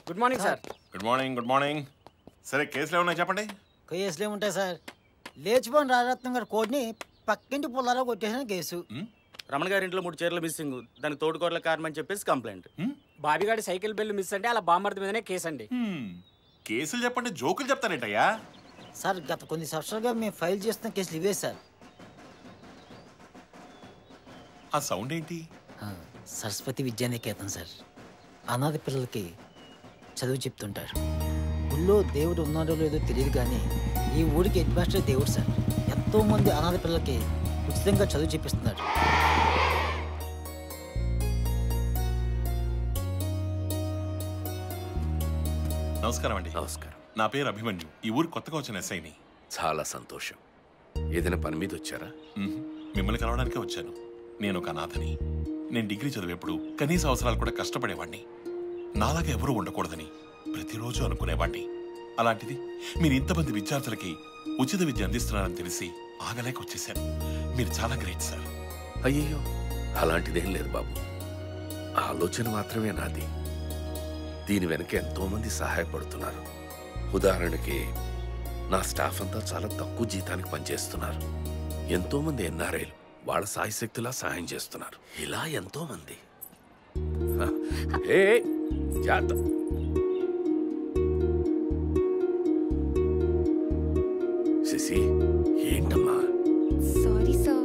Good morning sir good morning good morning సరే కేసులు ఏమన్నా చెప్పండి కేసులు ఏముంటాయి సార్ లేచిపోయిన రాజరత్నం గారి కోడ్ని పక్కింటి పుల్లాలో కొట్టేసిన కేసు రమణ గారి ఇంట్లో మూడు చీరలు మిస్సింగ్ దానికి తోడుకోట్ల కారణం అని చెప్పేసి కంప్లైంట్ బాబిగాడి సైకిల్ బిల్లు మిస్ అంటే అలా బామ్మర్ది మీదనే కేసు అండి Hmm. కేసులు చెప్పండి జోకులు చెప్తారేంటయ్యా సార్ గత కొన్ని సంవత్సరాలుగా మేము ఫైల్ చేస్తున్న కేసులు ఇవే సార్ ఆ సౌండ్ ఏంటి ఆ, సరస్వతి విద్యానికేతన్ సార్ అనాథ పిల్లలకి చదువు చెప్తుంటారు ఊళ్ళో దేవుడు ఉన్నాడో లేదో తెలియదు కానీ ఈ ఊరికి హెడ్ మాస్టర్ దేవుడు సార్ ఎంతో మంది అనాథ పిల్లలకి ఉచితంగా చదువు చెప్పిస్తున్నాడు నమస్కారం అండి నమస్కారం నా పేరు అభిమన్యు ఈ ఊరు కొత్తగా వచ్చిన ఎస్ఐని చాలా సంతోషం ఏదైనా పని మీద వచ్చారా మ్మ్. మిమ్మల్ని కలవడానికే వచ్చాను నేను ఒక అనాథని నేను డిగ్రీ చదివేప్పుడు కనీస అవసరాలు కూడా కష్టపడేవాడిని నాలాగా ఎవరూ ఉండకూడదని ప్రతిరోజు అనుకునేవాడిని అలాంటిది మీరు ఇంతమంది విద్యార్థులకి ఉచిత విద్య అందిస్తున్నారని తెలిసి ఆగలేక వచ్చేసాను మీరు చాలా గ్రేట్ సార్ అయ్యయ్యో అలాంటిదేం లేదు బాబు ఆ ఆలోచన మాత్రమే నాది దీని వెనక ఎంతో మంది సహాయపడుతున్నారు ఉదాహరణకి నా స్టాఫ్ అంతా చాలా తక్కువ జీతానికి పనిచేస్తున్నారు ఎంతో మంది ఎన్ఆర్ఐలు వాళ్ళ సాయశక్తిలా సహాయం చేస్తున్నారు ఇలా ఎంతో మంది హ, ఏ ఏ, జాగ్రత్త శశి ఏంటమ్మా సారీ సార్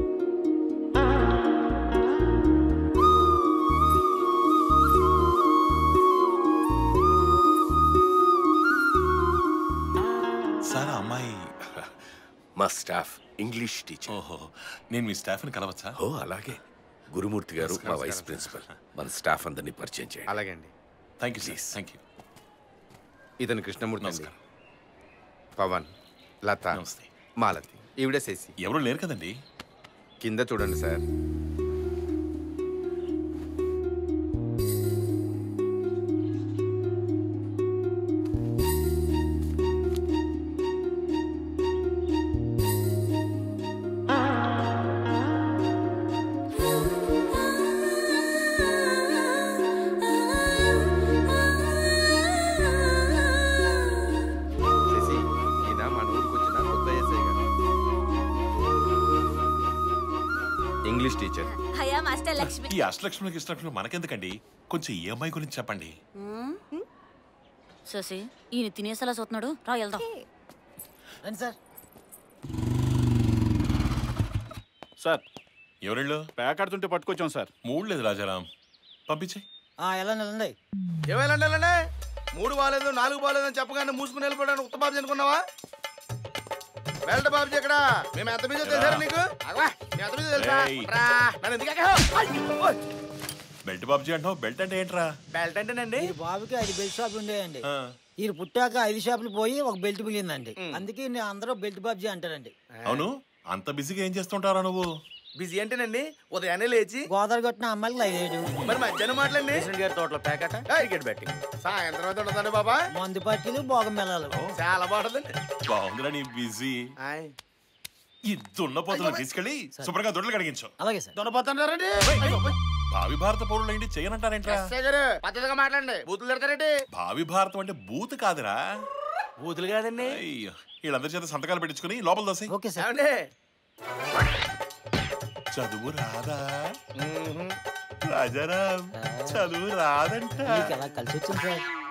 సార్ ఆ అమ్మాయి మా స్టాఫ్ ఇంగ్లీష్ టీచర్ ఓహో నేను మీ స్టాఫ్ని కలవచ్చా ఓ అలాగే గురుమూర్తి గారు మా వైస్ ప్రిన్సిపల్ మన స్టాఫ్ అందరినీ పరిచయం చేయండి అలాగే అండి thank you sir thank you ఇతను కృష్ణమూర్తి అండి నమస్కారం పవన్ లత నమస్తే మాలతి ఈవిడ శశి ఎవరు లేరు కదండి కింద చూడండి సార్ శశి ఈయన మన ఊరికి వచ్చిన కొత్త ఎస్ఐ గారు ఇంగ్లీష్ టీచర్ హయా మాస్టర్ లక్ష్మి ఈ అష్టలక్ష్మికి ఇష్టలక్ష్మి మనకెందుకండి కొంచెం ఈ అమ్మాయి గురించి చెప్పండి ససి ఈయన తినేసేలా చూస్తున్నాడు రా వెళ్దాం రండి సార్ సార్ ఎవరిళ్ళు పేకాడుతుంటే పట్టుకొచ్చాం సార్ మూడు లేదు రాజారాం పంపించే ఆ, ఎలా నిలండి ఏమైనా మూడు బాగాలేదు నాలుగు బాగాలేదు అని చెప్పగానే మూసుకుని వెళ్ళిపోవడానికి ఉత్త బాబు అనుకున్నావా వెళ్ళట బాబు ఇక్కడ మేము ఎంత మీద తెలుసా నీకు అగవా మేము ఎంత మీద తెలుసా ఏయ్. రా, నన్ను ఎందుకు ఎక్కావు? బెల్ట్ బాబ్జీ అంటావు బెల్ట్ అంటే ఏంట్రా బెల్ట్ అంటేనండి ఈ బాబుకి ఐదు బెల్ట్ షాపులు ఉండేయండి ఆ. ఈయన పుట్టాక ఐదు షాపులు పోయి ఒక బెల్ట్ మిగిలిందండి అందుకే ఈయన అందరూ బెల్ట్ బాబ్జీ అంటారండి అవును అంత బిజీగా ఏం చేస్తుంటారా నువ్వు బిజీ అంటేనండి ఉదయాన్నే లేచి గోదావరి కొట్టిన అమ్మాయికి లైదేడు మరి మధ్యాహ్నం మాటలండి ప్రెసిడెంట్ గారి తోటలో ప్యాకెట్ క్రికెట్ బ్యాటింగ్ సాయంత్రం అయితే ఉండదండి బాబా మందు పట్టీలు భోగం మెలాలు చాలా బాగుంటుందండి బాగుందిరా నీ బిజీ ఆయ్. ఈ దున్నపోతులను తీసుకెళ్ళి శుభ్రంగా దొడ్లు కడిగించు అలాగే సార్ దొరపోతున్నారండి భావి భారత పౌరులు ఏంటి చేయనంటారేంట్రా ఎస్ఐ గారు పద్ధతిగా మాట్లాడండి బూతులు తిడతారండి భావి భారతం అంటే బూత్ కాదురా బూతులు కాదండి అయ్యో వీళ్ళందరి చేత సంతకాలు పెట్టించుకుని లోపల దోసి ఓకే సార్ ఏమండి చదువు రాదా రాజారాం చదువు రాదంట మీకు ఎలా కలిసి వచ్చింది సార్